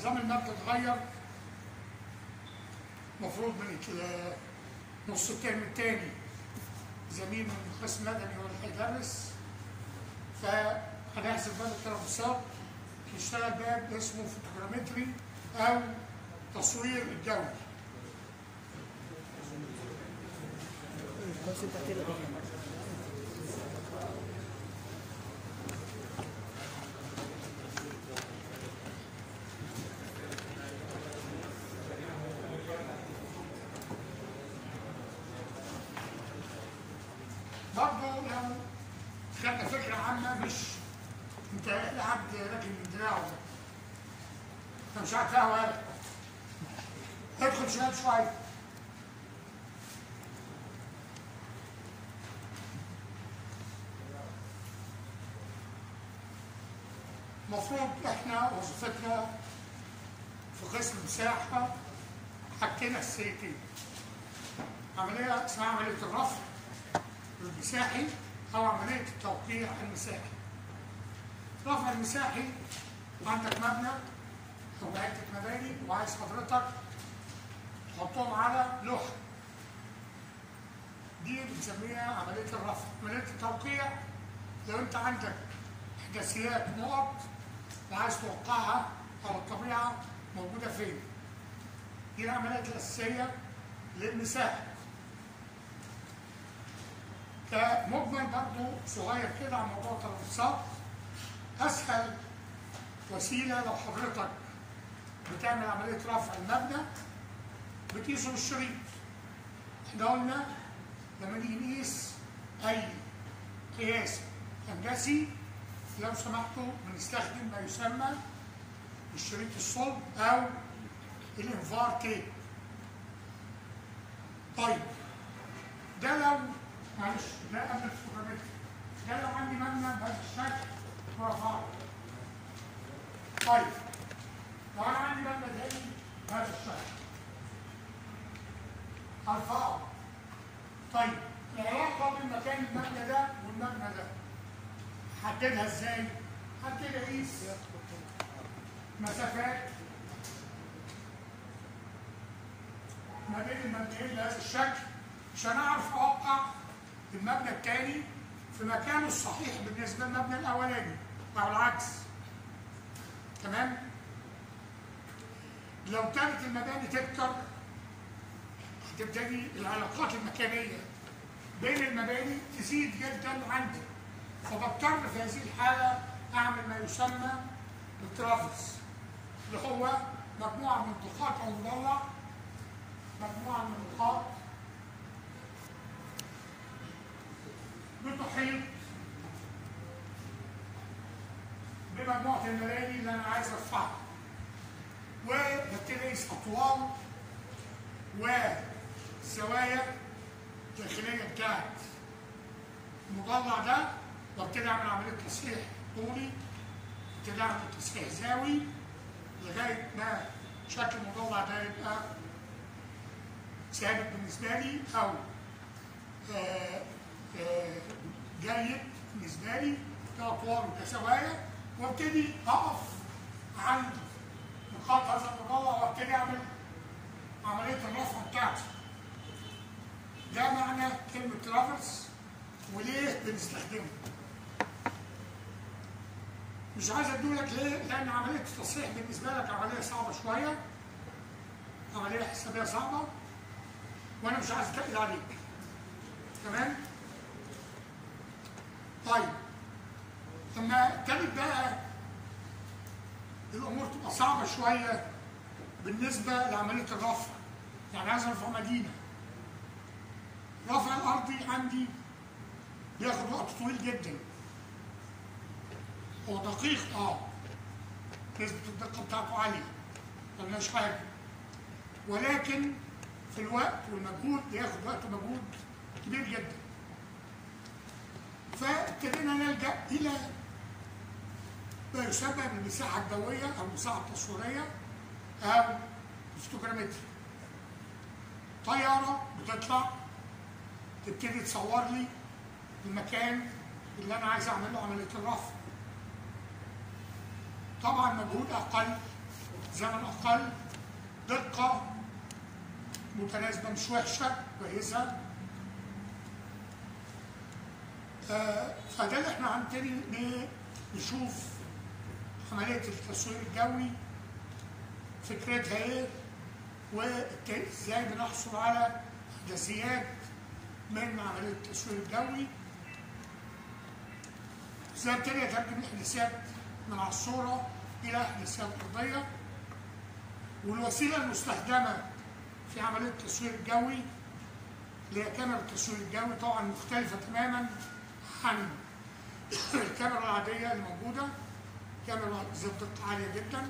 نظام المبنى اتغير المفروض من ال- نص الترم الثاني زميل من القسم المدني هو اللي هيدرس فهنحسب باب الترابيزات نشتغل باب اسمه فوتوغرامتري او تصوير الجوي برضه لو خدنا فكرة عامة مش انت قاعد راكن من دراعه ده. انت مش قاعد فيها ولا ادخل شمال شوية المفروض احنا وظيفتنا في قسم المساحة حاجتين اساسيتين عملية اسمها عملية الرفع المساحي او عمليه التوقيع المساحي. الرفع المساحي عندك مبنى او عده مباني وعايز حضرتك تحطهم على لوحه. دي بنسميها عمليه الرفع، عمليه التوقيع لو انت عندك احداثيات نقط وعايز توقعها على الطبيعه موجوده فين. دي العمليات الاساسيه للمساحه. كمجمل برضه صغير كده عن موضوع الترابيزات اسهل وسيله لو حضرتك بتعمل عمليه رفع المبنى بتقيسه بالشريط احنا قلنا لما نيجي نقيس اي قياس هندسي لو سمحتوا بنستخدم ما يسمى بالشريط الصلب او الانفار تيب طيب ده لو معلش ده قبل الفوتوغرافيك ده لو عندي مبنى بهذا الشكل ورفعه طيب لو انا عندي مبنى تاني بهذا الشكل هرفعه طيب العلاقه بين مكان المبنى ده والمبنى ده حددها ازاي؟ هبتدي اقيس مسافات ما بين المبنيين بهذا الشكل عشان اعرف اوقع المبنى الثاني في مكانه الصحيح بالنسبه للمبنى الاولاني او العكس تمام لو كانت المباني تكتر هتبتدي العلاقات المكانيه بين المباني تزيد جدا عندي فبضطر في هذه الحاله اعمل ما يسمى بالترافلز اللي هو مجموعه من النقاط او مضلع مجموعه من النقاط بتحيط بمجموعة المباني اللي أنا عايز أرفعها وببتدي أقيس أطوال وزوايا الداخلية بتاعت المضلع ده وابتدي أعمل عملية تصحيح طولي ابتدي أعمل تصحيح زاوي لغاية ما شكل المضلع ده يبقى ثابت بالنسبة لي أو آه آه جيد بالنسبه لي كاطوال وكزوايا وابتدي اقف عند نقاط هذا المضلع وابتدي اعمل عمليه الرفع بتاعتي. ده معنى كلمه ترافرس وليه بنستخدمه. مش عايز ادولك ليه؟ لان عمليه التصحيح بالنسبه لك عمليه صعبه شويه. عمليه حسابيه صعبه وانا مش عايز اتقل عليك. تمام؟ طيب لما ابتدت بقى الامور تبقى صعبه شويه بالنسبه لعمليه الرفع يعني عايز ارفع مدينه رفع الارضي عندي بياخد وقت طويل جدا هو دقيق اه نسبه الدقه بتاعته عاليه ملناش حاجه ولكن في الوقت والمجهود بياخد وقت ومجهود كبير جدا فابتدينا نلجا الى ما يسمى بالمساحه الجويه او المساحه التصويريه او الفوتوغرامتري طياره بتطلع تبتدي تصور لي المكان اللي انا عايز اعمل له عمليه الرفع طبعا مجهود اقل زمن اقل دقه متناسبه مش وحشه كويسه آه، فده اللي احنا هنبتدي ن- نشوف عمليه التصوير الجوي فكرتها ايه وازاي بنحصل على احداثيات من عمليه التصوير الجوي ازاي ابتدي اترجم الاحداثيات من على الصوره الى احداثيات ارضيه والوسيله المستخدمه في عمليه التصوير الجوي اللي هي كاميرا التصوير الجوي طبعا مختلفه تماما عن الكاميرا العاديه الموجوده كاميرا ذات دقه عاليه جدا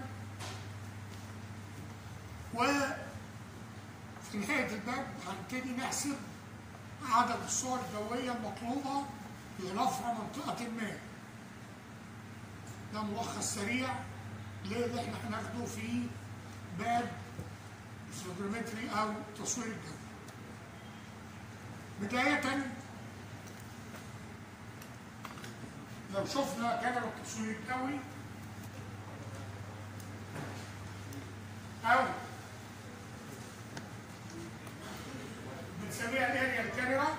وفي نهايه الباب هنبتدي نحسب عدد الصور الجويه المطلوبه لرفع منطقه ما ده ملخص سريع للي احنا هناخده في باب الفوتومتري او تصوير الجو بداية لو شفنا كاميرا التصوير الجوي أو بنسميها الاريال كاميرا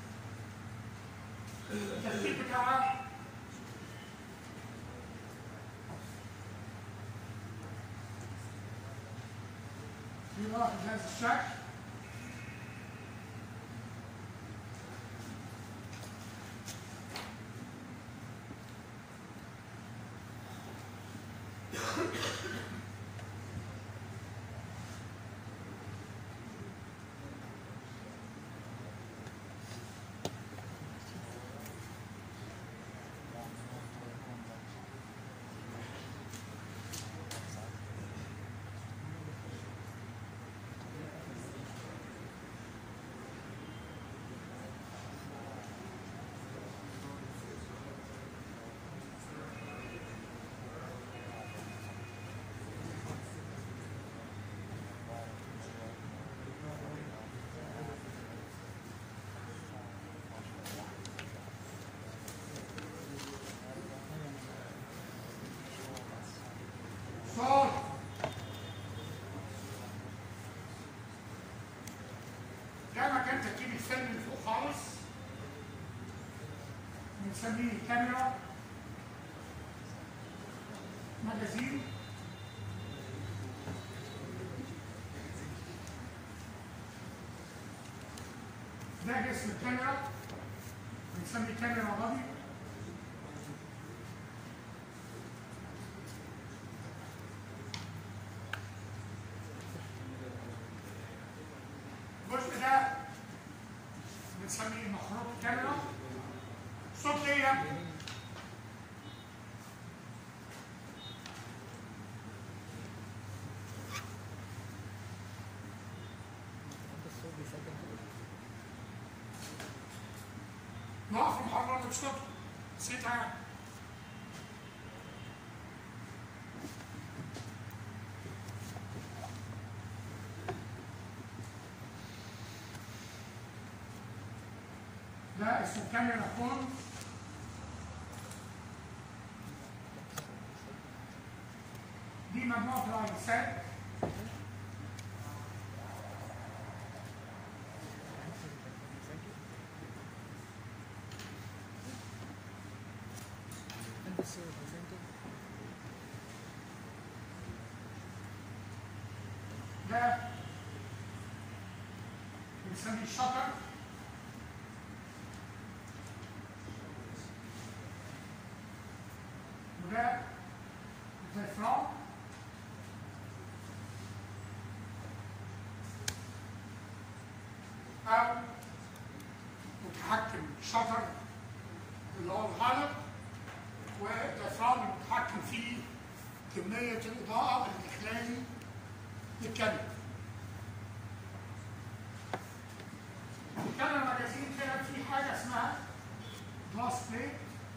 الترتيب بتاعها في واحد بهذا الشكل صار ده مكان تركيب الفيلم اللي فوق خالص بنسميه كاميرا ماجازين ده جسم الكاميرا بنسميه كاميرا بادي الجزء ده بنسميه مخروط الكاميرا صوت ليا نقف محرر مش صوت نسيت حاجه ده اسمه كاميرا فون دي مجموعة العدسات ده بنسميه الشطر وده الديافرام أو متحكم شطر اللي هو الغلط والديافرام المتحكم فيه كمية الإضاءة الإخلالي للكاميرا. الكاميرا ماجازين كده في حاجة اسمها جلاس بليت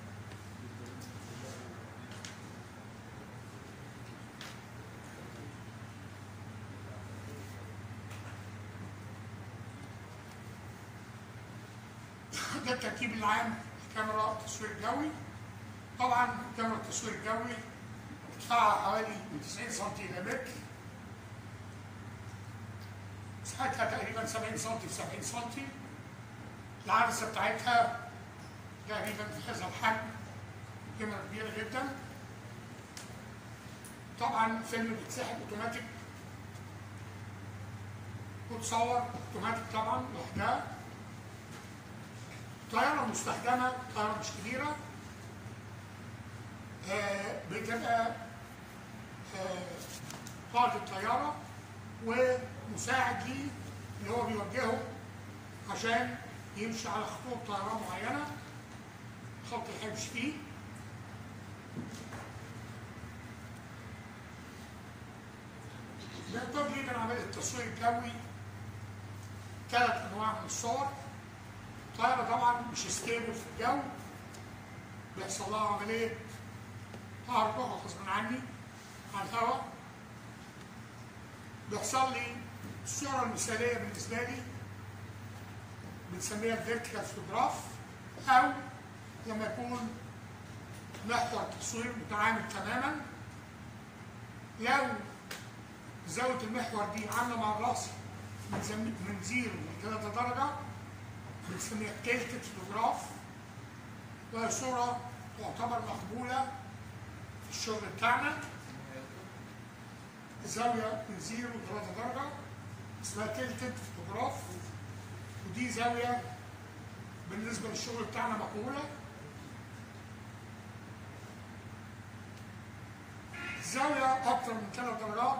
ده التركيب العام لكاميرا التصوير الجوي طبعا كاميرا التصوير الجوي ارتفاعها حوالي من 90 سم إلى متر مساحتها تقريبا 70 سم في 70 سم العدسة بتاعتها تقريبا في هذا الحجم كاميرا كبيرة جدا طبعا فيلم بيتسحب اوتوماتيك وتصور اوتوماتيك طبعا لوحدها طيارة مستخدمة طيارة مش كبيرة آه، بتبقى آه، قائد الطيارة ومساعد ليه اللي هو بيوجهه عشان يمشي على خطوط طيران معينة خط يمشي فيه بيقدر لي من عملية التصوير الجوي ثلاث أنواع من الصور طيارة طبعا مش ستيبل في الجو بيحصل لها عملية هربها غصب عني على الهواء بيحصل لي الصورة المثالية بالنسبة لي بنسميها الفيرتيكال فوتوغراف أو لما يكون محور تصوير متعامل تماما لو زاوية المحور دي عاملة مع الرأس من زم- من زيرو لثلاثة درجة بنسميها تلتة فوتوغراف وهي صورة تعتبر مقبولة في الشغل بتاعنا زاوية من زيرو لثلاثة درجة اسمها تلتة فوتوغراف ودي زاوية بالنسبة للشغل بتاعنا مقبولة زاوية أكتر من ثلاث درجات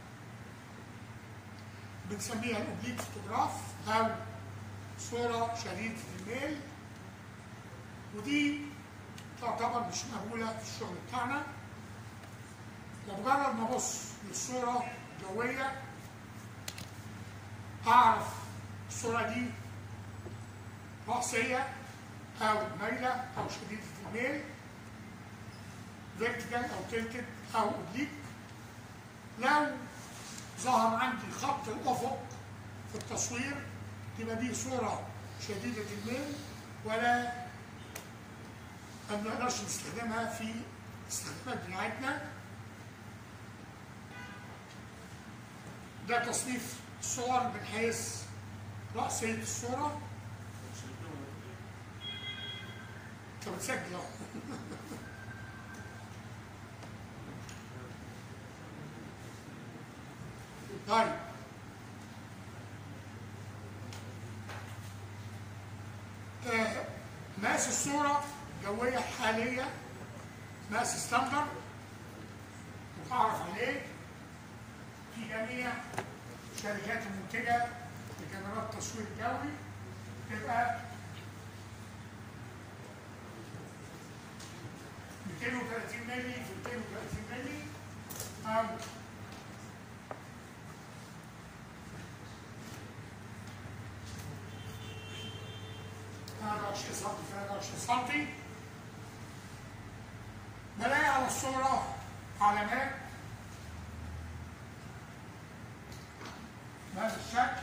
بنسميها الأوبليك فوتوغراف أو صورة شديدة الميل ودي تعتبر مش مقبولة في الشغل بتاعنا ومجرد ما أبص للصورة الجوية أعرف الصورة دي رأسية أو مايلة أو شديدة الميل فيرتيكال أو تلتد أو أوبليك لو ظهر عندي خط الأفق في التصوير تبقى دي صورة شديدة الميل ولا ما نقدرش نستخدمها في الاستخدامات بتاعتنا ده تصنيف الصور من حيث رأسية الصورة انت بتسجل اهو. طيب آه، مقاس الصورة الجوية الحالية مقاس ستاندرد متعرف عليه في جميع الشركات المنتجة لكاميرات التصوير الجوي تبقى 230 مللي في 230 مللي أو عشرين سم في 23 سم بلاقي على الصورة علامات بهذا الشكل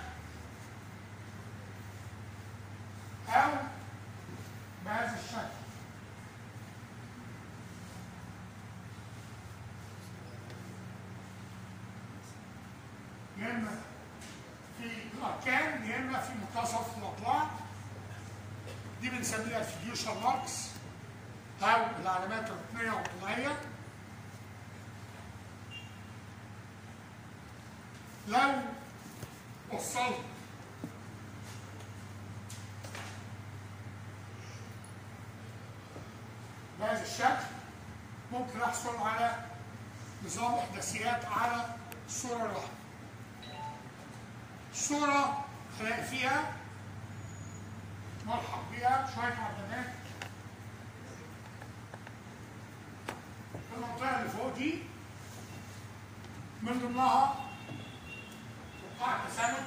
أو بهذا الشكل يا إما في الأركان يا إما في منتصف الأضلاع دي بنسميها الفيديوشن ماركس أو العلامات الرقمية والطلعية لو وصلت بهذا الشكل ممكن أحصل على نظام إحداثيات على الصورة الواحدة الصورة هلاقي فيها ملحق بيها شوية علامات في المنطقة اللي فوق دي من ضمنها وقع تسامح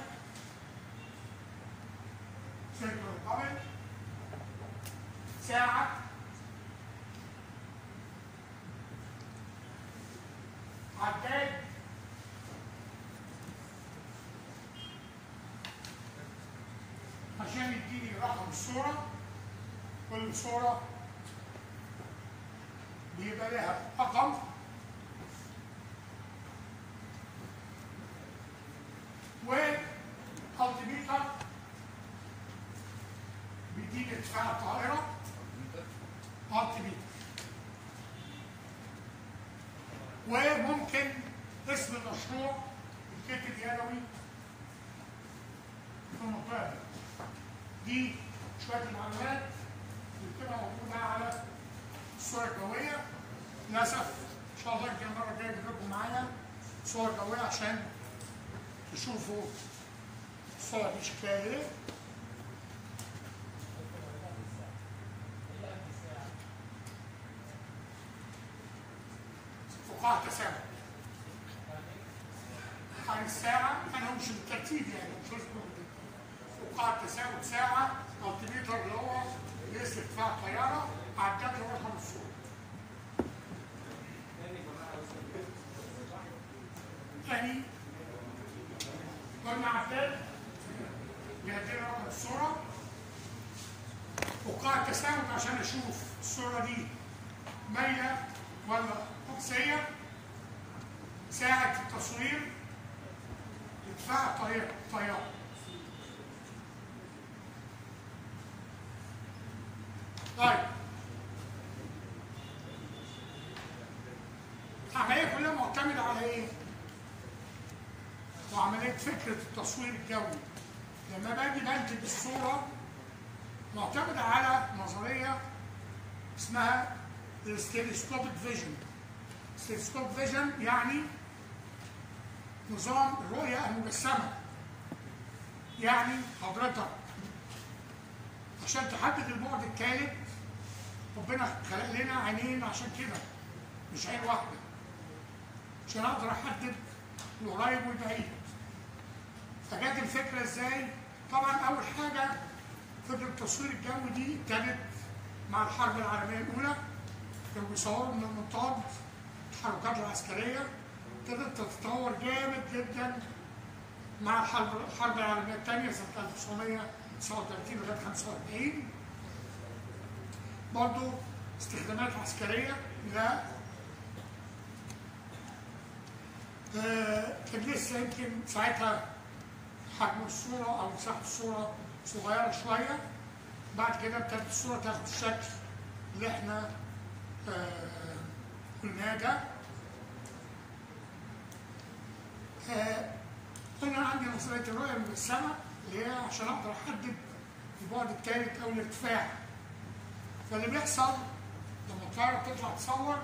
سلك القمر ساعة عداد عشان يديني رقم الصورة كل صورة بيبقى لها رقم يديني ارتفاع الطائره التيمتر وممكن اسم المشروع يتكتب يدوي في المنطقه دي دي شويه المعلومات اللي بتبقى موجوده على الصور الجويه للاسف ان شاء الله يمكن المره الجايه اجيب لكم معايا صور جويه عشان تشوفوا الصور دي شكلها ايه فقاعة تسامح عن الساعة أنا مش بالترتيب يعني مش لازم فقاعة تساوي ساعة التيمتر اللي هو قياس ارتفاع الطيارة عدت له رقم الصورة. تاني قلنا عداد بيدينا رقم الصورة وقاعة تساوي عشان أشوف الصورة دي مايلة ولا قدسية ساعة التصوير ارتفاع الطيارة الطيارة طيب العملية كلها معتمدة على ايه؟ وعملية فكرة التصوير الجوي لما باجي بنتج الصورة معتمدة على نظرية اسمها الستيلسكوبيك فيجن ستيلسكوب فيجن يعني نظام الرؤية المجسمة يعني حضرتك عشان تحدد البعد الثالث ربنا خلق لنا عينين عشان كده مش عين واحدة عشان اقدر احدد القريب والبعيد فجت الفكرة ازاي؟ طبعا أول حاجة فكرة التصوير الجوي دي ابتدت مع الحرب العالمية الأولى كانوا بيصوروا من المنطاد الحركات العسكرية ابتدت تتطور جامد جدا مع الحرب الحرب العالمية الثانية سنة 1939 لغاية 45 برضه استخدامات عسكرية لا آه، كان لسه يمكن ساعتها حجم الصورة أو مساحة الصورة صغيرة شوية بعد كده ابتدت الصورة تاخد الشكل اللي احنا آه، قلناه ده آه، قلنا عندي نظرية الرؤية من السماء اللي هي عشان أقدر أحدد البعد الثالث أو الارتفاع فاللي بيحصل لما الطيارة بتطلع تصور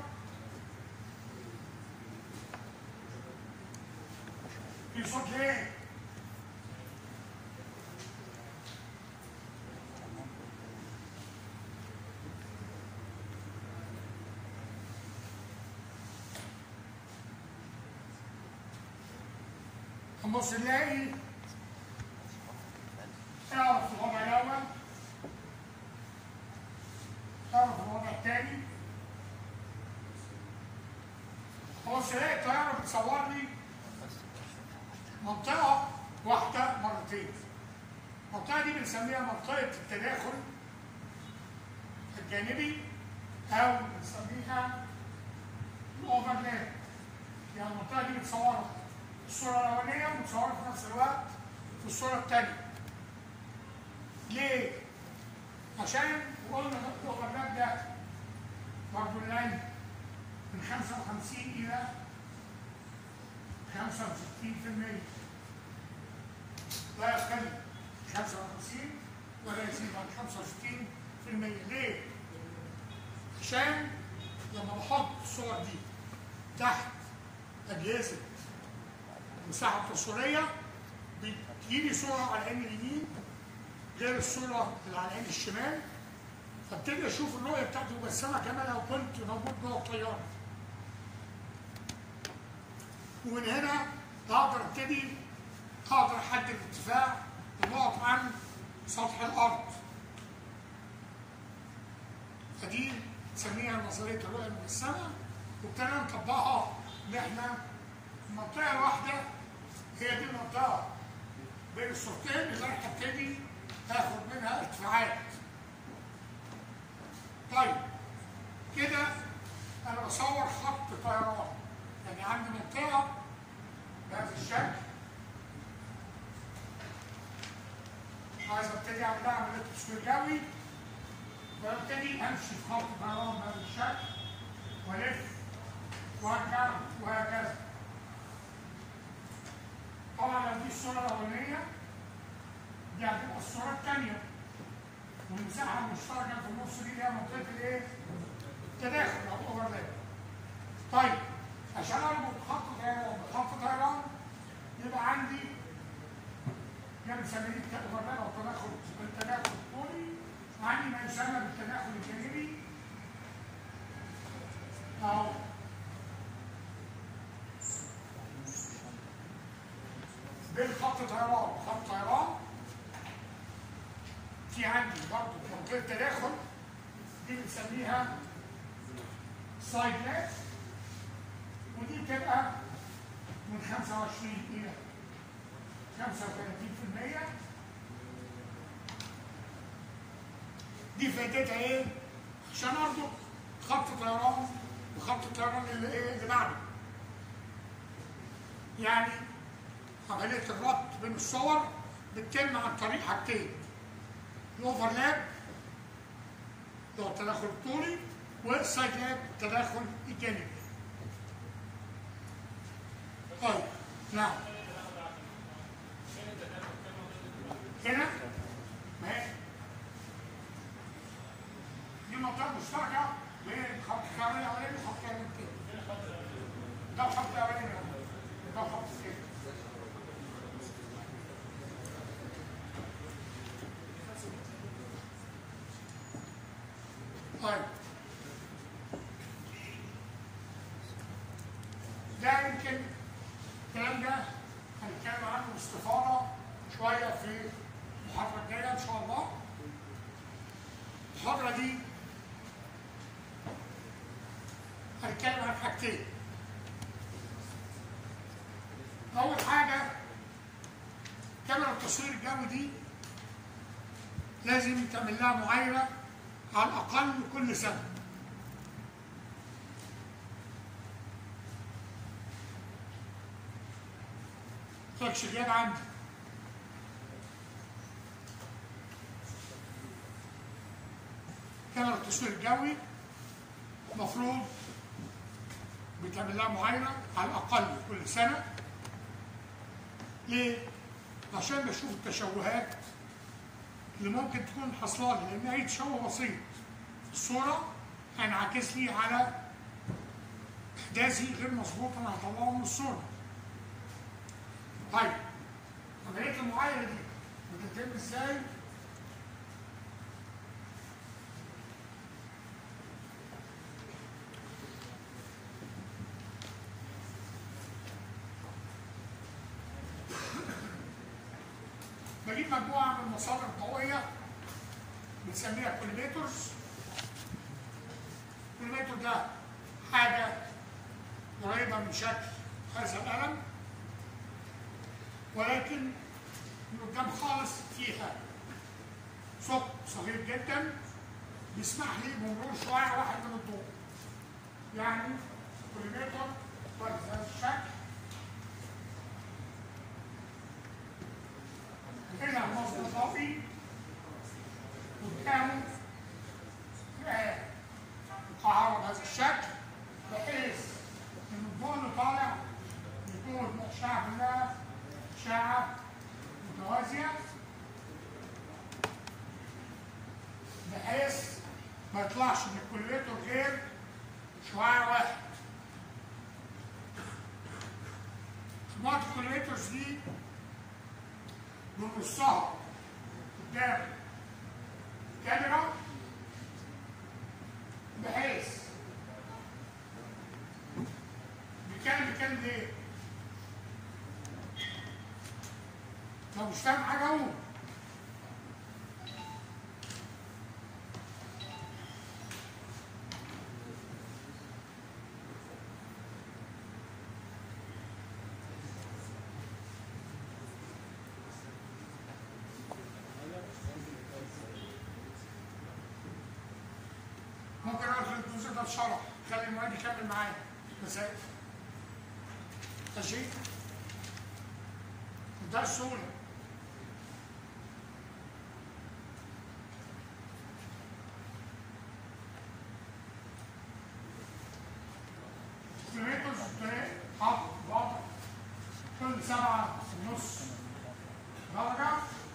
في صوت ليه؟ هنبص نلاقي اعرف الوضع الاول اعرف الوضع الثاني هبص الاقي الطياره بتصور لي منطقه واحده مرتين المنطقه دي بنسميها منطقه التداخل الجانبي او بنسميها الاوفرلاب يعني المنطقه دي بتصورها الصورة الأولانية متصورة في نفس الوقت في الصورة الثانية. ليه؟ عشان قلنا الأوفرلاب ده برضه العين من 55 إلى 65% لا يقل 55 ولا يزيد عن 65% ليه؟ عشان لما بحط الصور دي تحت أجهزة المساحة التصويرية بتجيلي صورة على العين اليمين غير الصورة اللي على العين الشمال فابتدي اشوف الرؤية بتاعتي مجسمة كما لو كنت موجود جوه الطيارة. ومن هنا اقدر ابتدي اقدر احدد ارتفاع النقط عن سطح الارض. فدي نسميها نظرية الرؤية المجسمة وابتدينا نطبقها ان احنا المنطقة الواحدة هي دي المنطقة بين الصورتين اللي انا هبتدي اخد منها ارتفاعات. طيب كده انا بصور خط طيران يعني عندي منطقة بهذا الشكل عايز ابتدي اعمل لها عملية تصوير جوي وابتدي امشي في خط طيران بهذا الشكل والف وارجع وهكذا طبعا لو دي الصوره الاولانيه دي هتبقى الصوره الثانيه والمساحه المشتركه في النص دي اللي هي منطقه الايه؟ التداخل او الاوفرلاب. طيب عشان اربط خط طيران بخط طيران يبقى عندي ده بنسميه الاوفرلاب او التداخل التداخل الطولي وعندي ما يسمى بالتداخل الجانبي اهو بين خط طيران وخط طيران في عندي برضه منطقه تداخل دي بنسميها سايد لات ودي بتبقى من 25 الى 35% دي فائدتها ايه؟ عشان اربط خط طيران وخط الطيران اللي ايه اللي بعده يعني عمليه الربط بين الصور بتتم عن طريق حاجتين الاوفرلاب اللي هو التداخل الطولي والسايد لاب التداخل الجانبي طيب نعم هنا ما هي دي منطقه مشتركه بين خط الطيران الاولاني وخط الطيران الثاني ده الخط الاولاني ده الخط الثاني طيب ده يمكن الكلام ده هنتكلم عنه باستفاضه شويه في المحاضره الجايه ان شاء الله المحاضره دي هنتكلم عن حاجتين اول حاجه كاميرا التصوير الجوي دي لازم تعمل لها معاينه على الأقل كل سنة فكش غياب عندي كاميرا التصوير الجوي المفروض بتعمل لها معاينة على الأقل كل سنة ليه؟ عشان بشوف التشوهات اللي ممكن تكون حصلالي لان اي تشوه بسيط في الصوره هينعكس لي على احداثي غير مظبوطه انا هطلعه من الصوره. طيب عمليه المعاينه دي بتتم ازاي؟ بجيب مجموعه من المصادر الضوئيه بنسميها كوليميترز الكوليميتر ده حاجه قريبه من شكل هذا القلم ولكن من قدام خالص فيها ثقب صغير جدا بيسمح لي بمرور شعاع واحد من الضوء يعني كوليميتر بهذا الشكل هنا مصدر ضوئي قدامه مقعرة بهذا الشكل بحيث ان الضوء اللي طالع يكون اشعة كلها اشعة متوازية بحيث ما يطلعش من الكوليتور غير شعاع واحد سمارت كوليتورز دي بنصها قدام كاميرا بحيث بكام بكام ليه؟ لو مش فاهم حاجه قول ممكن اخر الجزء ده اتشرح خلي المعيد يكمل معايا مسائل ماشي ده السهوله كل سبعة ونص درجة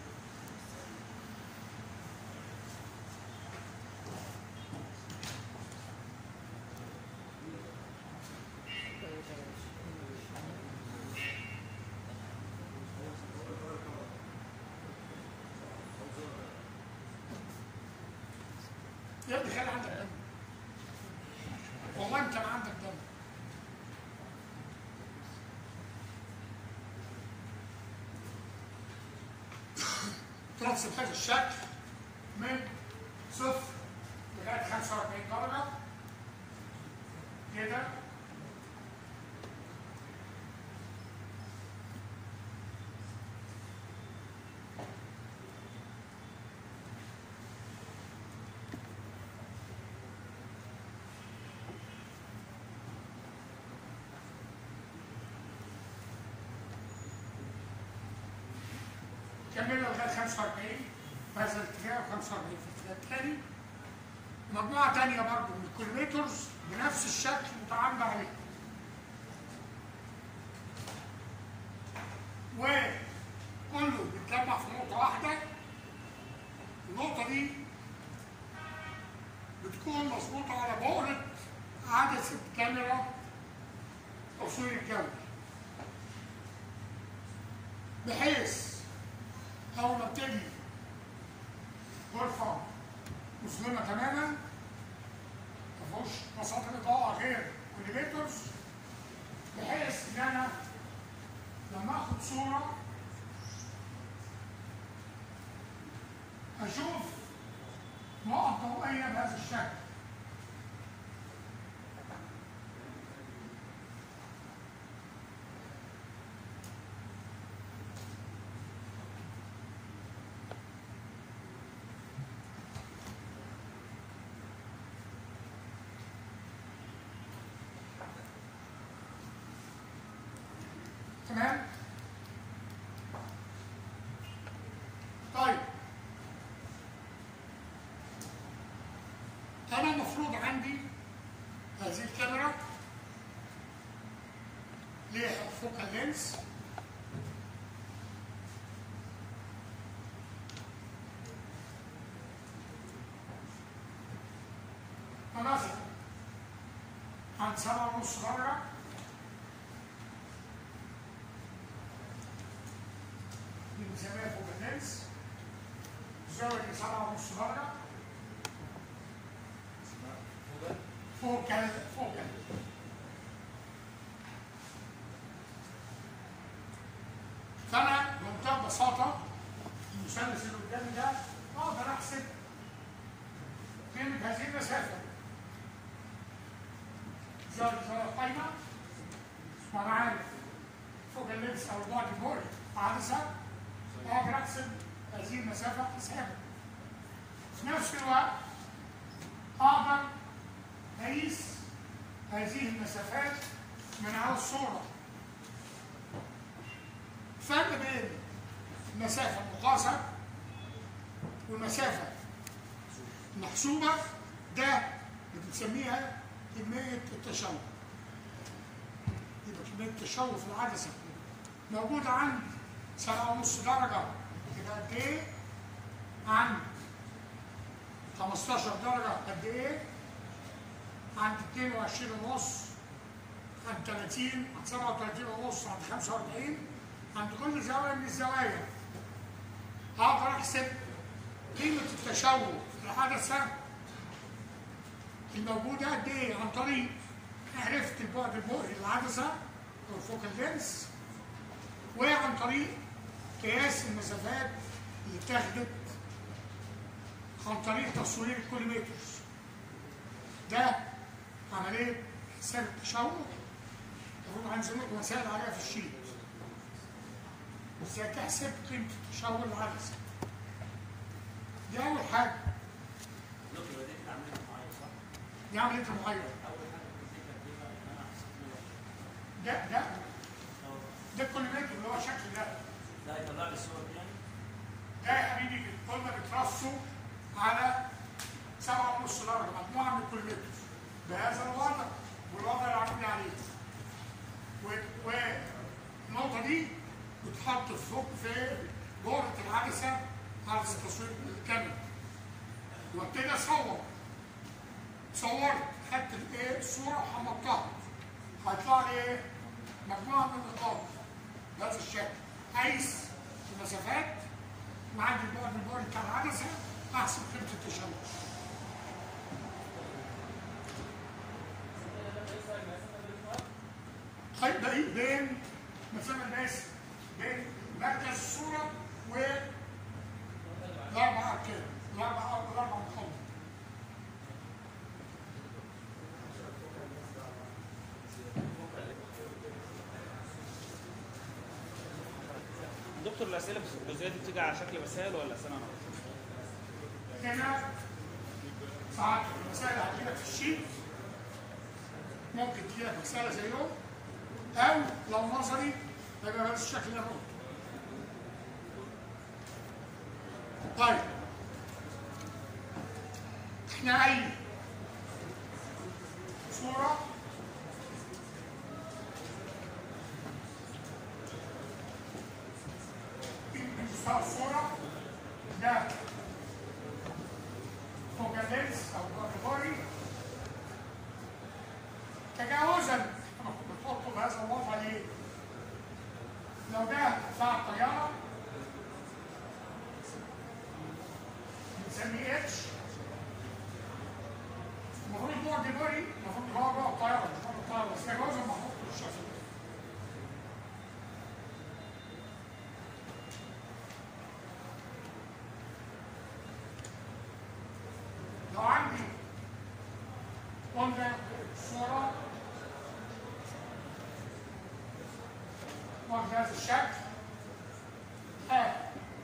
يا ابني خلي عندك دم والله انت ما عندك دم ترسم هذا الشكل من صفر لغايه 45 درجه كده كملنا لغايه 45 في هذا الاتجاه و45 في الاتجاه الثاني مجموعه ثانيه برضه من الكوليميترز بنفس الشكل متعامد عليه وكله بيتجمع في نقطه واحده النقطه دي بتكون مظبوطه على بؤره عدسه كاميرا تصوير الجوي بحيث اول ما ابتدي غرفه مظلمه تماما ما فيهوش مصادر اضاءه غير كوليميترز بحيث ان انا لما اخد صوره اشوف نقط ضوئيه بهذا الشكل تمام طيب انا المفروض عندي هذه الكاميرا ليها فوكال لينس فمثلا عند سبعة ونص درجة دي بنسميها فوكال لينس زاوية سبعة ونص درجة فوكال فوكال فأنا بمنتهى البساطة المثلث اللي قدامي ده أقدر أحسب قيمة هذه المسافة زاوية زاوية قايمة وأنا عارف فوكال لينس أو البعد البعد عدسة اقدر احسب هذه المسافه حسابا في نفس الوقت اقدر اقيس هذه المسافات من على الصوره فرق بين المسافه المقاسه والمسافه المحسوبه ده اللي بنسميها كميه التشوه يبقى كميه التشوه في العدسه موجوده عندي سبعة ونص درجة يبقى قد إيه؟ عن 15 درجة قد إيه؟ عند 22 ونص عند 30 عند 37 ونص عند 45 عند كل زاوية من الزوايا أقدر أحسب قيمة التشوه في العدسة الموجودة قد إيه عن طريق عرفت البعد البؤري للعدسة أو الفوكال لينس وعن طريق قياس المسافات اللي اتاخدت عن طريق تصوير الكوليمترز ده عملية حساب التشوه المفروض هنزل لكم مسائل عليها في الشيت ازاي تحسب قيمة التشوه العدسة دي أول حاجة دي عملية المغير ده ده ده الكوليمتر اللي هو شكل ده لا يطلع لي الصور دي يعني ده يا حبيبي كنا بترصوا على سبعة ونص درجة مجموعة من الكوليمتر بهذا الوضع والوضع اللي عاملين عليه و- والنقطة دي بتحط فوق في بؤرة العدسة عدسة تصوير الكاميرا وابتدي اصور صورت خدت الايه الصورة وحمضتها هيطلع لي ايه؟ مجموعة من النقاط بهذا الشكل قيس المسافات وعندي البعد البعد بتاع العدسة احسب قيمة التشوش هيبقى ايه بين مسافة الناس بين مركز الصورة و الأربع أركان الأربع الأربع مقاومة دكتور الاسئله في الجزئيه دي بتيجي على شكل مسائل ولا سنه هنا ساعات المسائل هتجيلك في الشيت ممكن تجيلك مسألة زيهم أو لو نظري هيبقى بس الشكل اللي أنا قلته. طيب احنا أي صورة مستوى الصورة ده فوكالينس او كاتيجوري تجاوزا بتحطه بهذا الوضع ليه؟ لو ده بتاع الطيارة بنسميه اتش المفروض جوه الديبوري المفروض هو جوه الطيارة مش جوه الطيارة بس تجاوزا محطوط بالشكل ده لو عندي قلنا صورة بهذا الشكل ها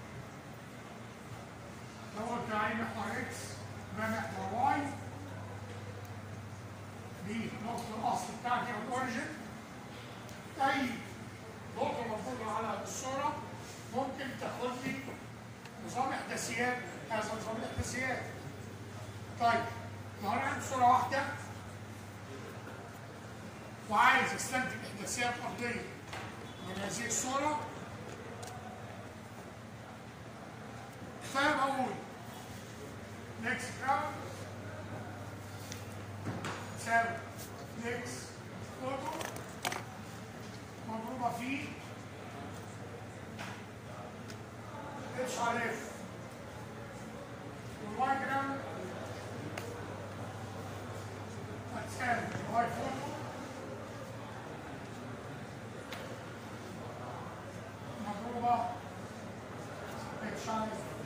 لو قلت عين محور اكس ده محور واي دي نقطة الأصل بتاعتي أو الأوريجن أي نقطة موجودة على الصورة ممكن تاخد لي نظام إحداثيات هذا نظام الإحداثيات طيب لو انا عندي صوره واحده وعايز استنتج احداثيات ارضيه من هذه الصوره فبقول نكس كراون تساوي نكس فوتو مضروبه في اتش ار اف والواي جراوند هتساوي واي فوتو مضروبة اتش اي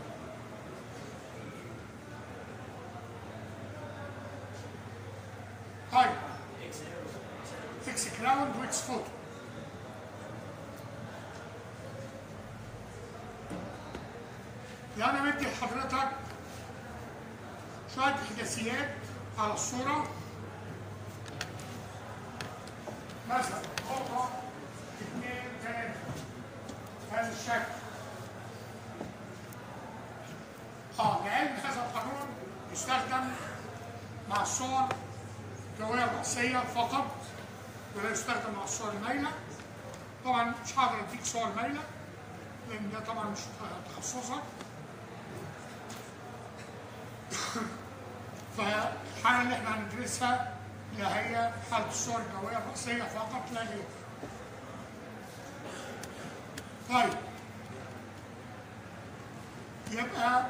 طيب اكس كراوند واكس فوتو يعني انا مدي لحضرتك شوية احداثيات على الصورة مثلا نقطة اثنين ثلاثة هذا الشكل اه لعلم هذا القانون يستخدم مع الصور الجوية الرأسية فقط ولا يستخدم مع الصور المايلة طبعا مش هقدر اديك صور مايلة لان ده طبعا مش تخصصك فالحالة اللي احنا هندرسها اللي هي حالة الصور الجوية الرأسية فقط لا غير. طيب يبقى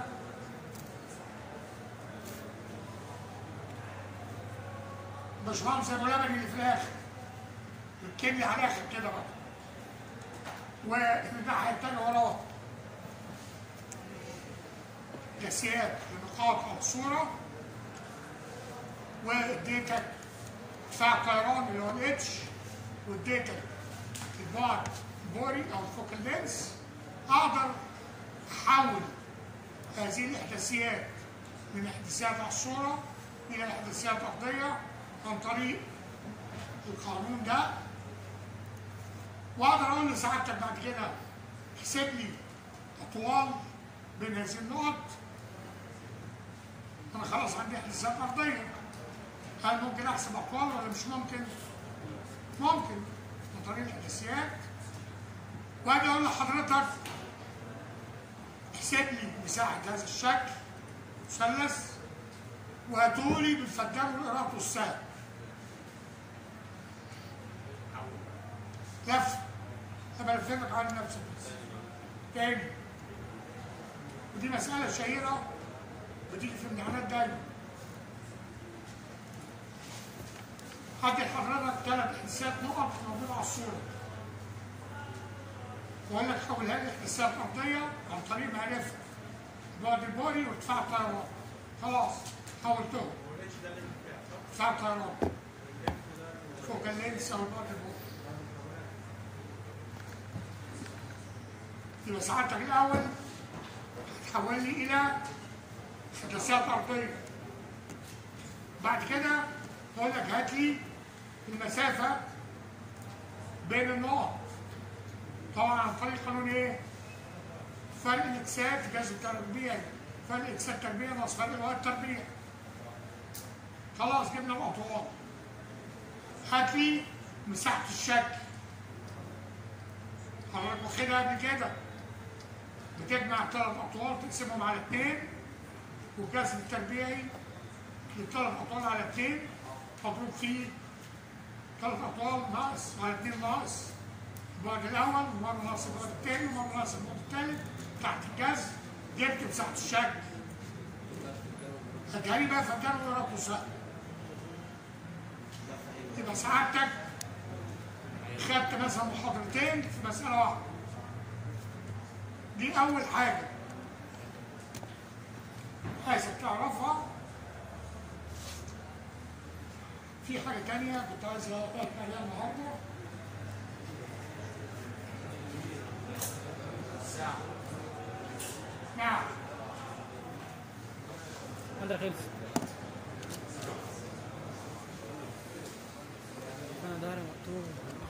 باشمهندس ابو لبن اللي في الاخر يتكلم على الاخر كده بقى والناحية التانية وراه جسيات لنقاط على الصورة واديتك بتاع الطيران اللي هو الاتش واديتك البعد البوري او الفوكال لينس اقدر احول هذه الاحداثيات من احداثيات على الصوره الى احداثيات ارضيه عن طريق القانون ده واقدر اقول لسعادتك بعد كده احسب لي اطوال بين هذه النقط انا خلاص عندي احداثيات ارضيه هل ممكن احسب اطوال ولا مش ممكن؟ ممكن عن طريق الاحداثيات واجي اقول لحضرتك احسب لي مساحه هذا الشكل مثلث وهاتولي بالفجار والقراط والسهم لف ابقى الفكرك عن نفسك بس تاني ودي مسألة شهيرة بتيجي في الامتحانات دايما هدي لحضرتك ثلاث حساب نقط موجودة على الصورة وأقول لك حولها لي حساب أرضية عن طريق معرفة بعد البوري وارتفاع الطيران خلاص حولتهم ارتفاع الطيران فوق اللينس أو بعد البوري يبقى سعادتك الأول هتحول لي إلى حدثيات أرضية بعد كده أقول لك هات لي المسافة بين النقط طبعا عن طريق قانون إيه؟ فرق الإكسات جذب تربيعي فرق إكسات تربيع ناقص فرق الوقت تربيع خلاص جبنا الأطوال هات لي مساحة الشكل حضرتك واخدها قبل كده بتجمع ثلاث اطوال تقسمهم على اثنين والجذر التربيعي للثلاث اطوال على اثنين مضروب فيه ثلاث اطوال ناقص على اثنين ناقص البعد الاول ومره ناقص البعد الثاني ومره ناقص البعد الثالث تحت الجذر جبت مساحه الشكل هتجري بقى فجر وراك وسهل يبقى سعادتك خدت مثلا محاضرتين في مسألة واحدة دي أول حاجة عايزك تعرفها في حاجة تانية كنت عايز أقول عليها النهاردة نعم عندك خلص انا ظهري مقطوع